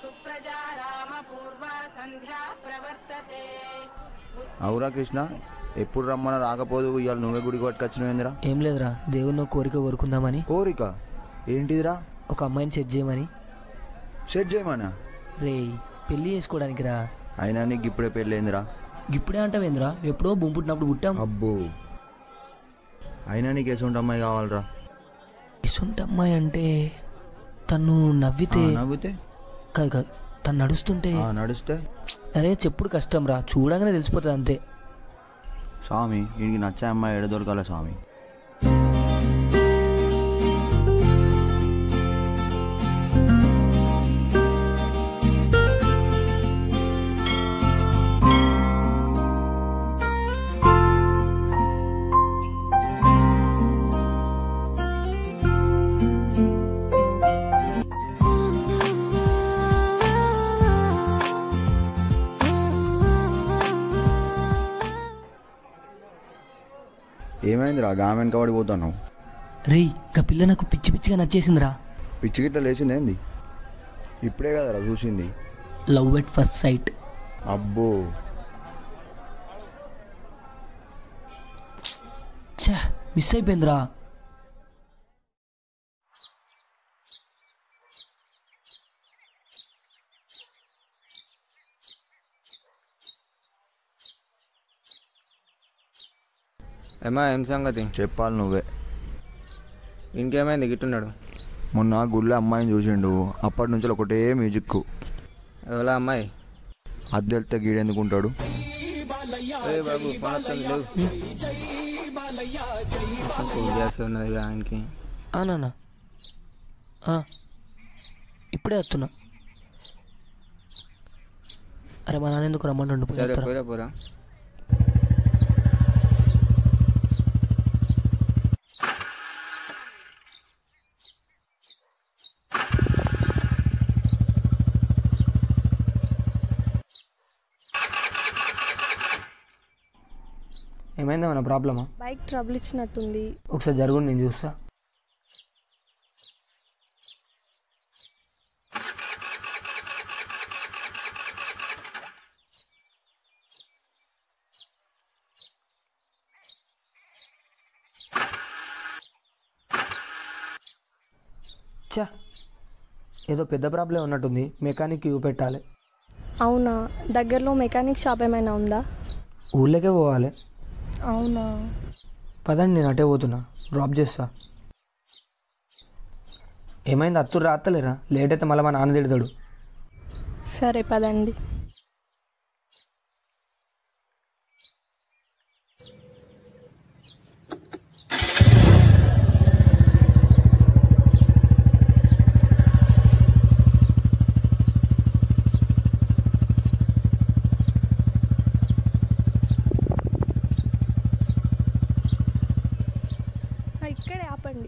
సుప్రజా రామ పూర్వ సంధ్యా ప్రవర్తతే అవురా కృష్ణ ఎప్పుడు రమ్మన్నా రాకపోదు ఇవాళ నువ్వే గుడికి పట్టుకొచ్చినవేందిరా ఏం లేదురా దేవుని కోరిక కోరుకుందామని కోరిక ఏంటిదిరా ఒక అమ్మాయిని సెట్ చేయమని సెట్ చేయమనా రేయ్ పెళ్లి చేసుకోవడానికి రా అయినా నీకు ఇప్పుడే పెళ్ళైందిరా ఇప్పుడే అంటావేంద్రా ఎప్పుడో భూమి పుట్టినప్పుడు పుట్టాం అబ్బో అయినా నీకు ఎటువంటి అమ్మాయి కావాలరా ఇసుంటి అమ్మాయి అంటే తను నవ్వితే ఆ, నవ్వితే కాదు కాదు తను నడుస్తుంటే ఆ, నడిస్తే అరే చెప్పుడు కష్టం రా చూడగానే తెలిసిపోతుంది అంతే స్వామి వీడికి నచ్చే అమ్మాయి ఎడ దొరకాల స్వామి ఏమైందిరా గామెన్ కబడి పోతున్నావు రేయ్ గా పిల్ల నాకు పిచ్చి పిచ్చిగా నచ్చేసిందిరా పిచ్చి గిట్ల లేచింది ఏంది ఇప్పుడే కదరా చూసింది లవ్ ఎట్ ఫస్ట్ సైట్ అబ్బో ఛా మిస్ అయిపోయిందిరా ఏమా ఏం సంగతి చెప్పాలి నువ్వే ఇంకేమైంది గిట్టున్నాడు మొన్న గుళ్ళో అమ్మాయిని చూసిండు అప్పటి నుంచి ఒకటే మ్యూజిక్ ఎవలా అమ్మాయి అది తెలితే గీడెందుకుంటాడు ఏ బాబు ఫోన్ వస్తుంది లేవు ఫోన్ చేస్తున్నది ఆయనకి ఆ నాన్న ఆ, ఇప్పుడే వస్తున్నా అరే మా నాన్న ఎందుకు రమ్మంటుండు పోయి సరే వస్తారా? పోయిరా పోరా ఏమైందా మన ప్రాబ్లమా బైక్ ట్రబుల్ ఇచ్చినట్టుంది ఒకసారి జరుగుండి నేను చూస్తా చా ఏదో పెద్ద ప్రాబ్లం ఉన్నట్టుంది మెకానిక్ ఇవి పెట్టాలి అవునా దగ్గరలో మెకానిక్ షాప్ ఏమైనా ఉందా ఊళ్ళోకే పోవాలి అవునా పదండి నేను అటే పోతున్నా డ్రాప్ చేస్తా ఏమైంది అత్తురు రాత్తలేరా లేట్ అయితే మళ్ళీ మా నాన్న తిడతాడు సరే పదండి ఆ, ఇక్కడే ఆపండి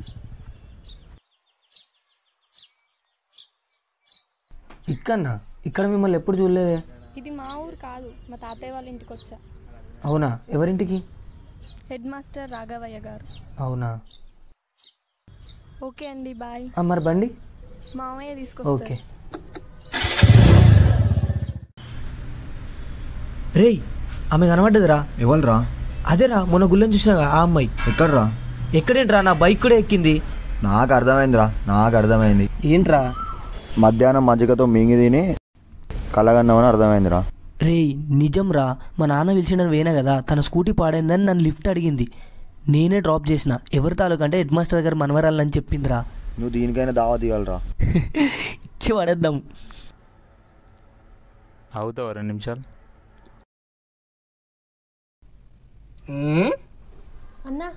ఇక్కడనా ఇక్కడ మిమ్మల్ని ఎప్పుడు చూడలేదే ఇది మా ఊరు కాదు మా తాతయ్య వాళ్ళ ఇంటికి వచ్చా అవునా ఎవరింటికి హెడ్ మాస్టర్ రాఘవయ్య గారు అవునా ఓకే అండి బాయ్ ఆ, మరి బండి మామయ్య ఓకే తీసుకొస్తారు రేయ్ ఆమె కనబడ్డదిరా ఎవరురా అదేరా మొన్న గుళ్ళని చూసినా ఆ అమ్మాయి ఎక్కడ్రా ఎక్కడేంట్రా నా బైక్ కూడా ఎక్కింది నాకు అర్థమైందిరా నాకు అర్థమైంది ఏంట్రా మధ్యాహ్నం మజ్జిగతో మింగి తిని కలగన్నామని అర్థమైందిరా రేయ్ నిజం రా మా నాన్న పిలిచిండని వేనా కదా తన స్కూటీ పాడైందని నన్ను లిఫ్ట్ అడిగింది నేనే డ్రాప్ చేసిన ఎవరి తాలూకు అంటే హెడ్ మాస్టర్ గారు మనవరాలని చెప్పిందిరా నువ్వు దీనికైనా దావా తీయాలరా ఇచ్చి పడేద్దాం అవుతావా రెండు నిమిషాలు అన్నా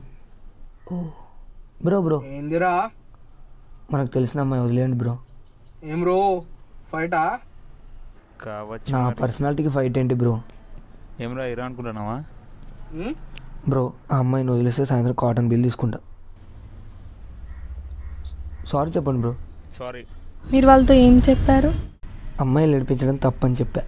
బ్రో బ్రో ఏందిరా మనకు తెలిసిన అమ్మాయి వదిలేయండి బ్రో ఏం రో ఫైటా కావచ్చు నా మరి. పర్సనాలిటీకి ఫైట్ ఏంటి బ్రో ఏమరా ఇరా అనుకుంటున్నావా బ్రో ఆ అమ్మాయిని వదిలేస్తే సాయంత్రం కాటన్ బిల్ తీసుకుంటా సారీ చెప్పండి బ్రో సారీ మీరు వాళ్ళతో ఏం చెప్పారు అమ్మాయిని నడిపించడం తప్పని చెప్పా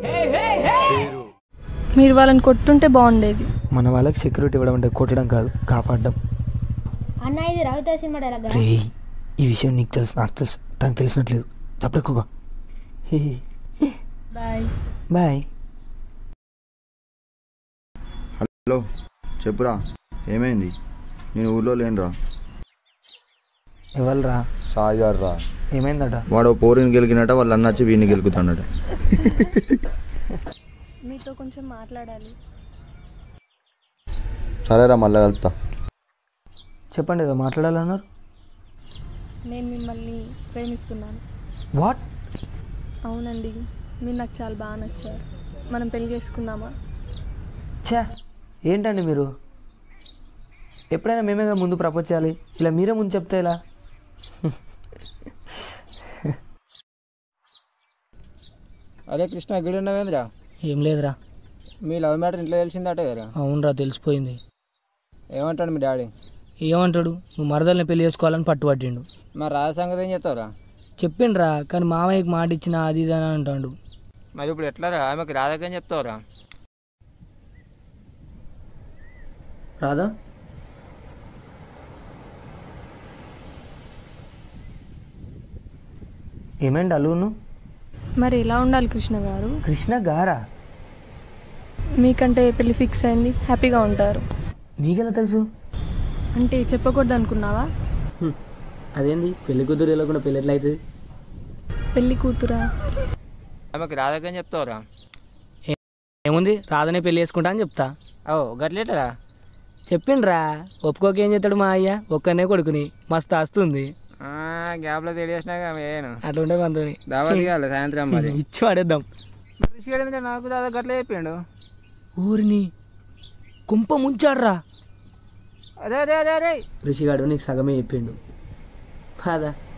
మీరు వాళ్ళని కొట్టుంటే బాగుండేది మన వాళ్ళకి సెక్యూరిటీ ఇవ్వడం అంటే కొట్టడం కాదు కాపాడడం అన్న ఇది రవిత సినిమా డైలాగ్ రే ఈ విషయం నీకు తెలుసు నాకు తెలుసు తనకు తెలిసినట్లేదు చెప్పలేకుగా బాయ్ బాయ్ హలో చెప్పురా ఏమైంది నేను ఊళ్ళో లేనురా ఎవరురా సాయి గారు రా ఏమైందట వాడు ఓ పోరిని గెలికినట్ట వాళ్ళు అన్న వచ్చి వీడిని గెలుకుతాడట మీతో కొంచెం మాట్లాడాలి సరేరా మళ్ళీ వెళ్తా చెప్పండి ఏదో మాట్లాడాలన్నారు నేను మిమ్మల్ని ప్రేమిస్తున్నాను వాట్ అవునండి మీరు నాకు చాలా బాగా నచ్చారు మనం పెళ్లి చేసుకుందామా ఛా ఏంటండి మీరు ఎప్పుడైనా మేమే కదా ముందు ప్రపోజ్ చేయాలి ఇలా మీరే ముందు చెప్తే ఇలా అరే కృష్ణ గిడి ఉన్నవేంద్రా ఏం లేదురా మీ లవ్ మ్యాటర్ ఇంట్లో తెలిసిందట కదా అవునరా తెలిసిపోయింది ఏమంటాడు మీ డాడీ ఏమంటాడు నువ్వు మరదల్ని పెళ్లి చేసుకోవాలని పట్టుబట్టిండు మరి రాజ సంగతి ఏం చెప్తావురా చెప్పిండ్రా కానీ మామయ్యకి మాట ఇచ్చిన అది ఇది అని అంటాడు మరి ఇప్పుడు ఎట్లా రా ఆమెకు రాధకని చెప్తావురా రాదా ఏమైంది అల్లును మరి ఎలా ఉండాలి కృష్ణ గారు కృష్ణ గారా మీకంటే పెళ్లి ఫిక్స్ అయింది హ్యాపీగా ఉంటారు నీకెలా తెలుసు అంటే చెప్పకూడదు అనుకున్నావా అదేంది పెళ్లి కూతురు వెళ్ళకుండా పెళ్ళి ఎట్లా అవుతుంది పెళ్లి కూతురా ఆమెకు రాధకని చెప్తావురా ఏముంది రాధనే పెళ్లి చేసుకుంటా అని చెప్తా ఓ గట్లేటరా చెప్పిండ్రా ఒప్పుకోక ఏం చేస్తాడు మా అయ్య ఒక్కనే కొడుకుని మస్తు ఆస్తుంది గ్యాప్లో తెలియసినాక వేయను అట్లుంటే మనతోని దావత్ ఇవ్వాలి సాయంత్రం మరి ఇచ్చి పడేద్దాం మరి రిషి గాడు ఎందుకంటే నాకు దాదా గట్ల చెప్పిండు ఊరిని కుంప ముంచాడ్రా అదే అదే అదే అదే ఋషిగాడు నీకు సగమే చెప్పిండు కాదా